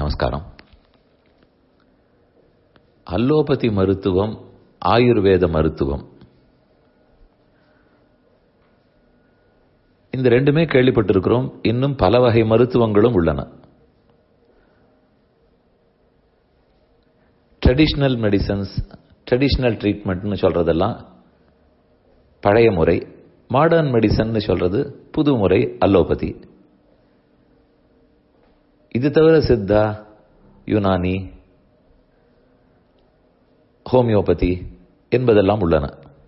நமஸ்காரம் அல்லோபதி மருத்துவம் ஆயுர்வேத மருத்துவம் இந்த ரெண்டுமே கேள்விப்பட்டிருக்கிறோம் இன்னும் பல வகை மருத்துவங்களும் உள்ளன ட்ரெடிஷ்னல் மெடிசன்ஸ் ட்ரெடிஷ்னல் ட்ரீட்மெண்ட்னு சொல்றதெல்லாம் பழைய முறை மாடர்ன் மெடிசன் சொல்றது புது முறை அல்லோபதி இது தவிர சித்தா யுனானி ஹோமியோபதி என்பதெல்லாம் உள்ளன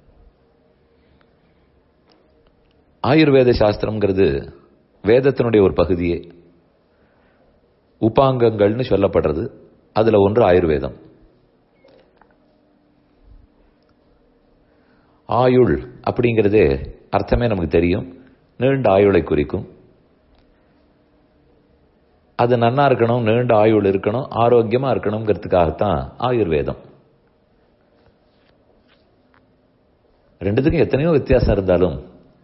ஆயுர்வேத சாஸ்திரம்ங்கிறது வேதத்தினுடைய ஒரு பகுதியே உபாங்கங்கள்னு சொல்லப்படுறது அதுல ஒன்று ஆயுர்வேதம் ஆயுள் அப்படிங்கிறதே அர்த்தமே நமக்கு தெரியும் நீண்ட ஆயுளை குறிக்கும் அது நன்னா இருக்கணும் நீண்ட ஆயுள் இருக்கணும் ஆரோக்கியமா இருக்கணுங்கிறதுக்காகத்தான் ஆயுர்வேதம் ரெண்டுத்துக்கும் எத்தனையோ வித்தியாசம் இருந்தாலும்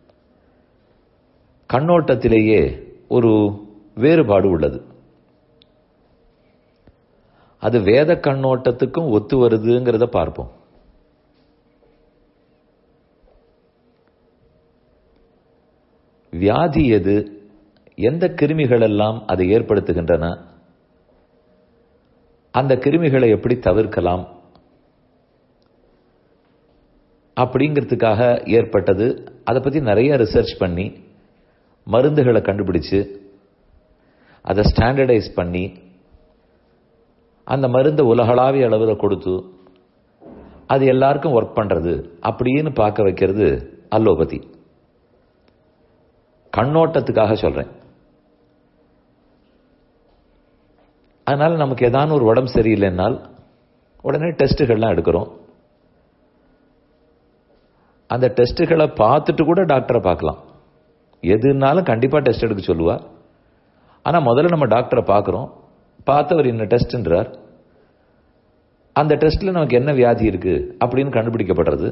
கண்ணோட்டத்திலேயே ஒரு வேறுபாடு உள்ளது அது வேத கண்ணோட்டத்துக்கும் ஒத்து வருதுங்கிறத பார்ப்போம் வியாதி எது எந்த கிருமிகள் எல்லாம் அதை ஏற்படுத்துகின்றன அந்த கிருமிகளை எப்படி தவிர்க்கலாம் அப்படிங்கிறதுக்காக ஏற்பட்டது அதை பற்றி நிறைய ரிசர்ச் பண்ணி மருந்துகளை கண்டுபிடிச்சு அதை ஸ்டாண்டர்டைஸ் பண்ணி அந்த மருந்தை உலகளாவிய அளவில் கொடுத்து அது எல்லாருக்கும் ஒர்க் பண்ணுறது அப்படின்னு பார்க்க வைக்கிறது அல்லோபதி கண்ணோட்டத்துக்காக சொல்றேன் அதனால நமக்கு ஏதான ஒரு உடம்பு சரியில்லைன்னால் உடனே டெஸ்ட்டுகள்லாம் எடுக்கிறோம் அந்த டெஸ்ட்டுகளை பார்த்துட்டு கூட டாக்டரை பார்க்கலாம் எதுனாலும் கண்டிப்பாக டெஸ்ட் எடுக்க சொல்லுவா ஆனால் முதல்ல நம்ம டாக்டரை பார்க்குறோம் பார்த்து அவர் இன்னும் டெஸ்ட்ன்றார் அந்த டெஸ்ட்டில் நமக்கு என்ன வியாதி இருக்கு அப்படின்னு கண்டுபிடிக்கப்படுறது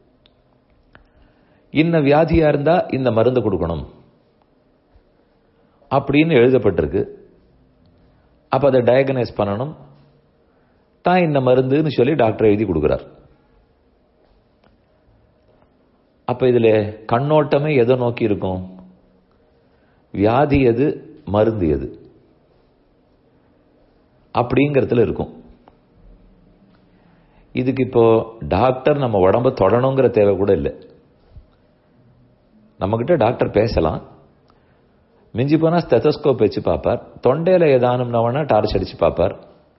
இன்ன வியாதியா இருந்தா இந்த மருந்து கொடுக்கணும் அப்படின்னு எழுதப்பட்டிருக்கு அப்ப அதை டயக்னைஸ் பண்ணணும் தான் இந்த மருந்துன்னு சொல்லி டாக்டர் எழுதி கொடுக்குறார் அப்ப இதுல கண்ணோட்டமே எதை நோக்கி இருக்கும் வியாதி எது மருந்து எது அப்படிங்கிறதுல இருக்கும் இதுக்கு இப்போ டாக்டர் நம்ம உடம்ப தொடணுங்கிற தேவை கூட இல்லை நம்மகிட்ட டாக்டர் பேசலாம் மிஞ்சி போனா ஸ்டெத்தஸ்கோப் வச்சு பார்ப்பார் தொண்டையில ஏதானும்னா டார்ச் அடிச்சு பார்ப்பார்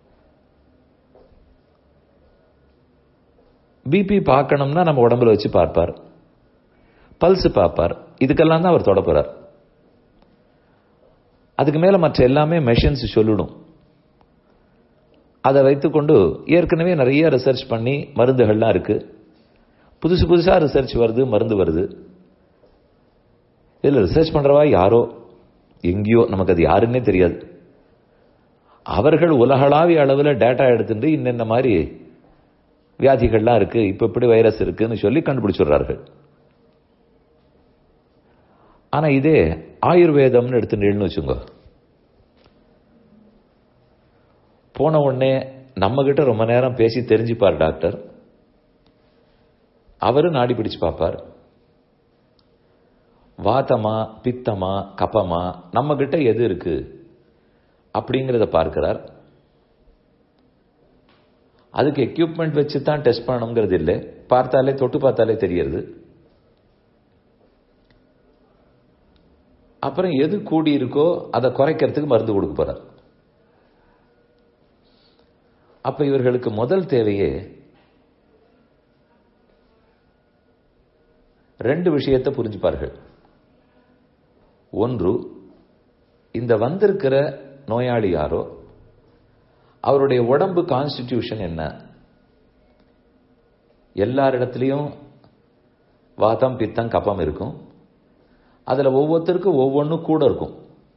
பிபி பார்க்கணும்னா நம்ம உடம்புல வச்சு பார்ப்பார் பல்ஸ் பார்ப்பார் இதுக்கெல்லாம் தான் அவர் தொட போறார் அதுக்கு மேல மற்ற எல்லாமே மெஷின்ஸ் சொல்லிடும் அதை வைத்துக்கொண்டு ஏற்கனவே நிறைய ரிசர்ச் பண்ணி மருந்துகள்லாம் இருக்கு புதுசு புதுசா ரிசர்ச் வருது மருந்து வருது இதில் ரிசர்ச் பண்றவா யாரோ எங்கேயோ நமக்கு அது யாருன்னே தெரியாது அவர்கள் உலகளாவிய அளவில் டேட்டா எடுத்துட்டு இன்னென்ன மாதிரி வியாதிகள்லாம் இருக்கு இப்ப இப்படி வைரஸ் இருக்குன்னு சொல்லி கண்டுபிடிச்சிடுறார்கள் ஆனா இதே ஆயுர்வேதம்னு எடுத்துட்டேன்னு வச்சுங்க போன உடனே நம்ம கிட்ட ரொம்ப நேரம் பேசி தெரிஞ்சுப்பார் டாக்டர் அவரு நாடி பிடிச்சு பார்ப்பார் வாதமா பித்தமா கபமா நம்ம கிட்ட எது இருக்கு அப்படிங்கிறத பார்க்கிறார் அதுக்கு எக்யூப்மெண்ட் வச்சு தான் டெஸ்ட் பண்ணணுங்கிறது இல்லை பார்த்தாலே தொட்டு பார்த்தாலே தெரியறது அப்புறம் எது கூடி இருக்கோ அதை குறைக்கிறதுக்கு மருந்து கொடுக்க போறார் அப்ப இவர்களுக்கு முதல் தேவையே ரெண்டு விஷயத்தை புரிஞ்சுப்பார்கள் ஒன்று இந்த வந்திருக்கிற நோயாளி யாரோ அவருடைய உடம்பு கான்ஸ்டிடியூஷன் என்ன எல்லாரிடத்துலையும் வாதம் பித்தம் கப்பம் இருக்கும் அதுல ஒவ்வொருத்தருக்கும் ஒவ்வொன்றும் கூட இருக்கும்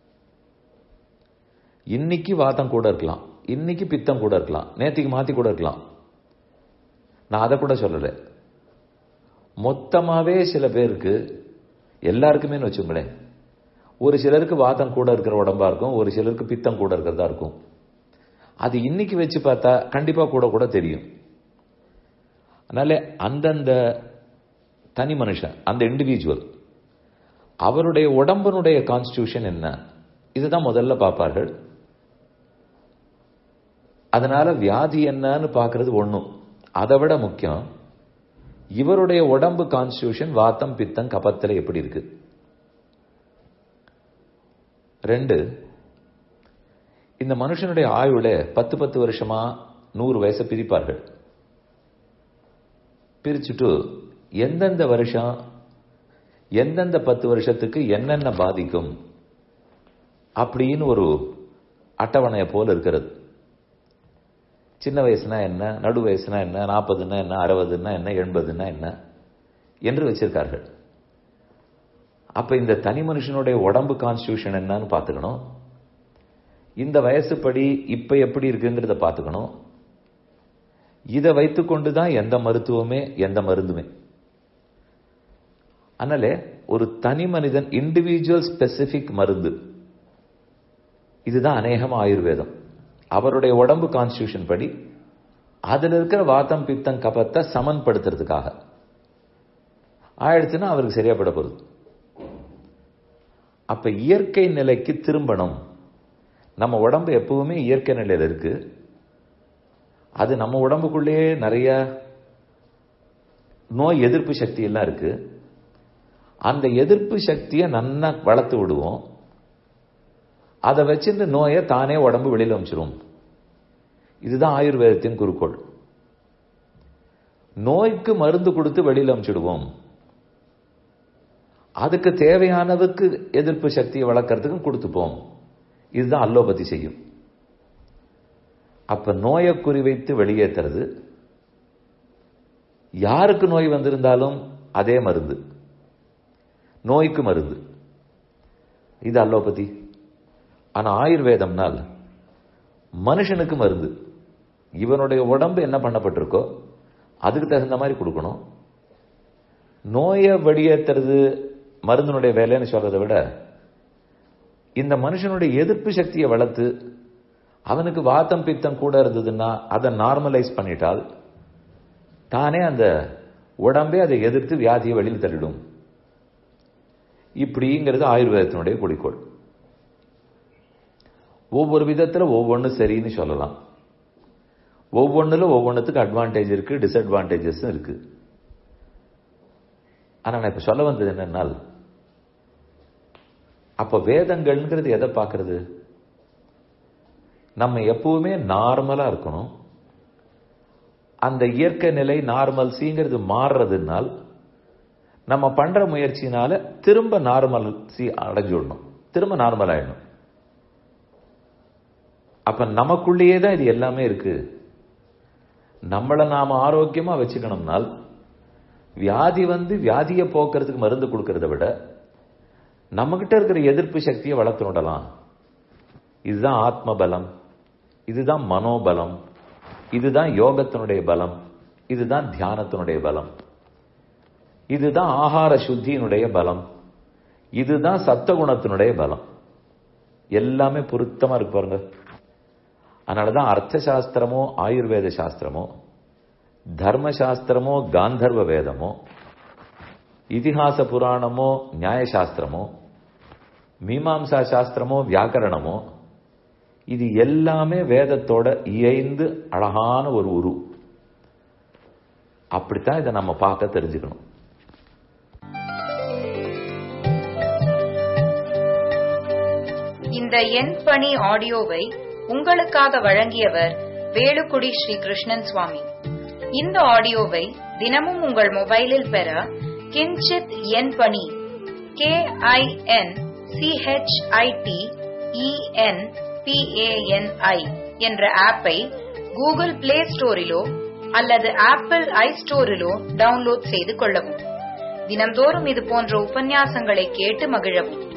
இன்னைக்கு வாதம் கூட இருக்கலாம் இன்னைக்கு பித்தம் கூட இருக்கலாம் நேத்திக்கு மாத்தி கூட இருக்கலாம் நான் அதை கூட சொல்லல மொத்தமாவே சில பேருக்கு எல்லாருக்குமே வச்சுங்களேன் ஒரு சிலருக்கு வாதம் கூட இருக்கிற உடம்பா இருக்கும் ஒரு சிலருக்கு பித்தம் கூட இருக்கிறதா இருக்கும் அது இன்னைக்கு வச்சு பார்த்தா கண்டிப்பா கூட கூட தெரியும் அதனால அந்தந்த தனி மனுஷன் அந்த இண்டிவிஜுவல் அவருடைய உடம்பனுடைய கான்ஸ்டியூஷன் என்ன இதுதான் முதல்ல பார்ப்பார்கள் அதனால வியாதி என்னன்னு பார்க்கறது ஒண்ணும் அதை விட முக்கியம் இவருடைய உடம்பு கான்ஸ்டியூஷன் வாத்தம் பித்தம் கபத்துல எப்படி இருக்கு ரெண்டு இந்த மனுஷனுடைய ஆயுள பத்து பத்து வருஷமா நூறு வயசை பிரிப்பார்கள் பிரிச்சுட்டு எந்தெந்த வருஷம் எந்தெந்த பத்து வருஷத்துக்கு என்னென்ன பாதிக்கும் அப்படின்னு ஒரு அட்டவணையை போல இருக்கிறது சின்ன வயசுனா என்ன நடு வயசுனா என்ன நாற்பதுன்னா என்ன அறுபதுன்னா என்ன எண்பதுன்னா என்ன என்று வச்சிருக்கார்கள் அப்ப இந்த தனி மனுஷனுடைய உடம்பு கான்ஸ்டியூஷன் என்னன்னு பார்த்துக்கணும் இந்த வயசுப்படி இப்ப எப்படி இருக்குங்கிறத பார்த்துக்கணும் இதை வைத்துக்கொண்டு தான் எந்த மருத்துவமே எந்த மருந்துமே அதனால ஒரு தனி மனிதன் இண்டிவிஜுவல் ஸ்பெசிபிக் மருந்து இதுதான் அநேகம் ஆயுர்வேதம் அவருடைய உடம்பு கான்ஸ்டியூஷன் படி அதுல இருக்கிற வாத்தம் பித்தம் கபத்தை சமன்படுத்துறதுக்காக ஆயிடுச்சுன்னா அவருக்கு சரியாப்பட போகுது அப்ப இயற்கை நிலைக்கு திரும்பணும் நம்ம உடம்பு எப்பவுமே இயற்கை நிலையில இருக்கு அது நம்ம உடம்புக்குள்ளேயே நிறைய நோய் எதிர்ப்பு சக்தி எல்லாம் இருக்கு அந்த எதிர்ப்பு சக்தியை நன்னா வளர்த்து விடுவோம் அதை வச்சிருந்து நோயை தானே உடம்பு வெளியில் அமைச்சிரும் இதுதான் ஆயுர்வேதத்தின் குறிக்கோள் நோய்க்கு மருந்து கொடுத்து வெளியில் அமைச்சிடுவோம் அதுக்கு தேவையானதுக்கு எதிர்ப்பு சக்தியை வளர்க்கறதுக்கும் கொடுத்துப்போம் இதுதான் அல்லோபதி செய்யும் அப்ப நோயை குறிவைத்து வெளியேற்றுறது யாருக்கு நோய் வந்திருந்தாலும் அதே மருந்து நோய்க்கு மருந்து இது அல்லோபதி ஆனா ஆயுர்வேதம்னால் மனுஷனுக்கு மருந்து இவனுடைய உடம்பு என்ன பண்ணப்பட்டிருக்கோ அதுக்கு தகுந்த மாதிரி கொடுக்கணும் நோயை வெளியேற்றுறது மருந்தினுடைய வேலைன்னு சொல்றதை விட இந்த மனுஷனுடைய எதிர்ப்பு சக்தியை வளர்த்து அவனுக்கு வாத்தம் பித்தம் கூட இருந்ததுன்னா அதை நார்மலைஸ் பண்ணிட்டால் தானே அந்த உடம்பே அதை எதிர்த்து வியாதியை வெளியில் தள்ளிடும் இப்படிங்கிறது ஆயுர்வேதத்தினுடைய குறிக்கோள் ஒவ்வொரு விதத்துல ஒவ்வொன்று சரின்னு சொல்லலாம் ஒவ்வொன்றுல ஒவ்வொன்றுத்துக்கு அட்வான்டேஜ் இருக்கு டிஸ்அட்வான்டேஜஸும் இருக்கு ஆனா நான் இப்ப சொல்ல வந்தது என்னன்னால் அப்ப வேதங்கள்ங்கிறது எதை பார்க்கறது நம்ம எப்பவுமே நார்மலா இருக்கணும் அந்த இயற்கை நிலை நார்மல்சிங்கிறது மாறுறதுனால் நம்ம பண்ற முயற்சினால திரும்ப நார்மல் சி அடைஞ்சுடணும் திரும்ப நார்மல் ஆயிடணும் அப்ப நமக்குள்ளேயே தான் இது எல்லாமே இருக்கு நம்மளை நாம ஆரோக்கியமா வச்சுக்கணும்னால் வியாதி வந்து வியாதியை போக்குறதுக்கு மருந்து கொடுக்கறத விட நம்மகிட்ட இருக்கிற எதிர்ப்பு சக்தியை வளர்த்து விடலாம் இதுதான் ஆத்ம பலம் இதுதான் மனோபலம் இதுதான் யோகத்தினுடைய பலம் இதுதான் தியானத்தினுடைய பலம் இதுதான் ஆகார சுத்தியினுடைய பலம் இதுதான் சத்தகுணத்தினுடைய பலம் எல்லாமே பொருத்தமா இருக்கு பாருங்க அதனாலதான் அர்த்த சாஸ்திரமோ ஆயுர்வேத சாஸ்திரமோ தர்ம சாஸ்திரமோ காந்தர்வ வேதமோ இதிகாச புராணமோ நியாயசாஸ்திரமோ மீமாம்சா சாஸ்திரமோ வியாக்கரணமோ இது எல்லாமே வேதத்தோட இயைந்து அழகான ஒரு உரு அப்படித்தான் இதை நம்ம பார்க்க தெரிஞ்சுக்கணும் இந்த எண் பணி ஆடியோவை உங்களுக்காக வழங்கியவர் வேலுக்குடி ஸ்ரீ கிருஷ்ணன் சுவாமி இந்த ஆடியோவை தினமும் உங்கள் மொபைலில் பெற கிஞ்சித் எண் பணி கே ஐ என் சிஹெச்ஐடி இஎன் பிஏஎன்ஐ என்ற ஆப்பை கூகுள் பிளே ஸ்டோரிலோ அல்லது ஆப்பிள் ஐ ஸ்டோரிலோ டவுன்லோட் செய்து கொள்ளவும் தினம்தோறும் இது போன்ற உபன்யாசங்களை கேட்டு மகிழவும்